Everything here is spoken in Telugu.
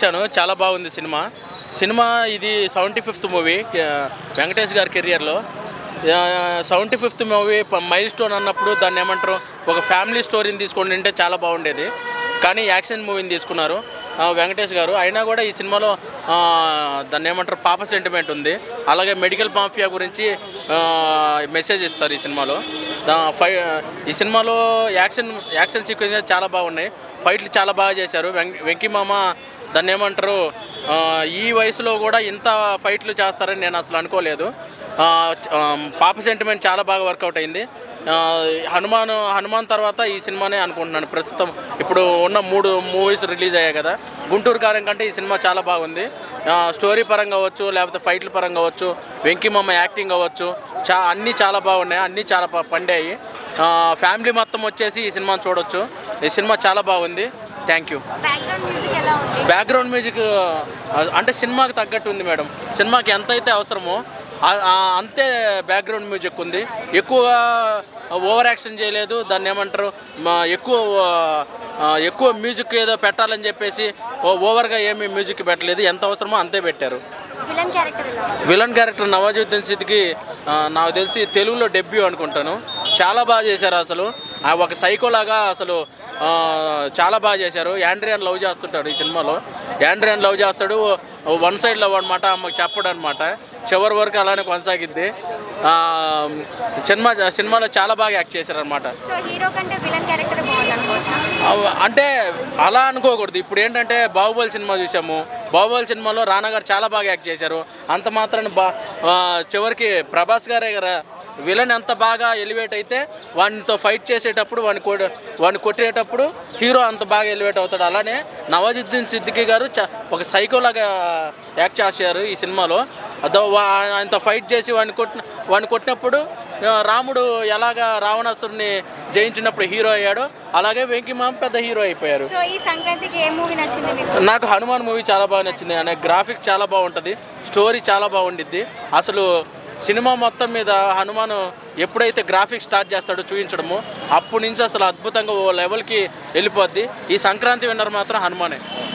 చూశాను చాలా బాగుంది సినిమా సినిమా ఇది సెవెంటీ ఫిఫ్త్ మూవీ వెంకటేష్ గారి కెరియర్లో seventy fifth movie milestone అన్నప్పుడు దాన్ని ఏమంటారు ఒక ఫ్యామిలీ స్టోరీని తీసుకొని ఉంటే చాలా బాగుండేది కానీ యాక్షన్ మూవీని తీసుకున్నారు ఆ, వెంకటేష్ గారు అయినా కూడా ఈ సినిమాలో ఆ, దాన్ని ఏమంటారు పాప సెంటిమెంట్ ఉంది అలాగే మెడికల్ మాఫియా గురించి ఆ, మెసేజ్ ఇస్తారు ఈ సినిమాలో దా ఫై ఈ సినిమాలో యాక్షన్ యాక్షన్ సీక్వెన్స్ చాలా బాగున్నాయి ఫైట్లు చాలా బాగా చేశారు వెంక వెంకీ మామ దాన్ని ఏమంటారు ఆ, ఈ వయసులో కూడా ఇంత ఫైట్లు చేస్తారని నేను అసలు అనుకోలేదు ఆ, చ- ఆ, పాప సెంటిమెంట్ చాలా బాగా వర్కౌట్ అయింది ఆ, హనుమాన్ హనుమాన్ తర్వాత ఈ సినిమానే అనుకుంటున్నాను ప్రస్తుతం ఇప్పుడు ఉన్న మూడు మూవీస్ రిలీజ్ అయ్యాయి కదా గుంటూరు కారం కంటే ఈ సినిమా చాలా బాగుంది ఆ, స్టోరీ పరంగా అవ్వచ్చు లేకపోతే ఫైట్ల పరంగా అవ్వచ్చు వెంకీమమ్మ యాక్టింగ్ అవ్వచ్చు చా అన్నీ చాలా బాగున్నాయి అన్నీ చాలా ప- పండాయి ఆ, ఫ్యామిలీ మొత్తం వచ్చేసి ఈ సినిమాని చూడొచ్చు ఈ సినిమా చాలా బాగుంది థ్యాంక్ యూ బ్యాక్గ్రౌండ్ మ్యూజిక్ ఎలా ఉంది బ్యాక్గ్రౌండ్ మ్యూజిక్ ఆ, అంటే సినిమాకి తగ్గట్టు ఉంది మేడం సినిమాకి ఎంత అయితే అవసరమో ఆ- ఆ అంతే బ్యాక్గ్రౌండ్ మ్యూజిక్ ఉంది ఎక్కువగా ఓవర్ యాక్షన్ చేయలేదు దాన్ని ఏమంటారు మా ఎక్కువ ఆ, ఎక్కువ మ్యూజిక్ ఏదో పెట్టాలని చెప్పేసి ఓ- ఓవర్గా ఏమీ మ్యూజిక్ పెట్టలేదు ఎంత అవసరమో అంతే పెట్టారు విలన్ క్యారెక్టర్ ఎలా ఉంది విలన్ క్యారెక్టర్ నవాజుద్దీన్ సిద్దికి ఆ, నాకు తెలిసి తెలుగులో డెబ్యూ అనుకుంటాను చాలా బాగా చేశారు అసలు ఆ ఒక సైకోలాగా అసలు ఆ, చాలా బాగా చేశారు యాండ్రియాన్ లవ్ చేస్తుంటాడు ఈ సినిమాలో యాండ్రియాన్ లవ్ చేస్తాడు వన్ సైడ్ లవ్ అనమాట అమ్మకి చెప్పడు అనమాట చివరి వరకు అలానే కొనసాగిద్ది ఆ, సినిమా సినిమాలో చాలా బాగా యాక్ట్ చేశారు అనమాట సో హీరో కంటే విలన్ క్యారెక్టర్ బాగుంది అనుకోవచ్చా అవ- అంటే అలా అనుకోకూడదు ఇప్పుడు ఏంటంటే బాహుబలి సినిమా చూసాము బాహుబలి సినిమాలో రానా గారు చాలా బాగా యాక్ట్ చేశారు అంత మాత్రాన బా ఆ, చివరికి ప్రభాస్ గారే కదా విలన్ ఎంత బాగా ఎలివేట్ అయితే వానితో ఫైట్ చేసేటప్పుడు వాడిని కొ వాడిని కొట్టేటప్పుడు హీరో అంత బాగా ఎలివేట్ అవుతాడు అలానే నవాజుద్దీన్ సిద్దికి గారు చ- ఒక సైకోలాగా యాక్ట్ చేశారు ఈ సినిమాలో అదో వా- ఆయనతో ఫైట్ చేసి వాడిని కొట్టిన వాడిని కొట్టినప్పుడు ఆ, రాముడు ఎలాగా రావణాసురుని జయించినప్పుడు హీరో అయ్యాడో అలాగే వెంకిమామ పెద్ద హీరో అయిపోయారు సో ఈ సంక్రాంతికి ఏ మూవీ నచ్చింది మీకు నాకు హనుమాన్ మూవీ చాలా బాగా నచ్చింది అనే గ్రాఫిక్స్ చాలా బాగుంటుంది స్టోరీ చాలా బాగుండిద్ది అసలు సినిమా మొత్తం మీద హనుమాన్ ఎప్పుడైతే గ్రాఫిక్స్ స్టార్ట్ చేస్తాడో చూపించడము అప్పటి నుంచి అసలు అద్భుతంగా ఓ లెవెల్కి వెళ్ళిపోద్ది ఈ సంక్రాంతి విన్నర్ మాత్రం హనుమానే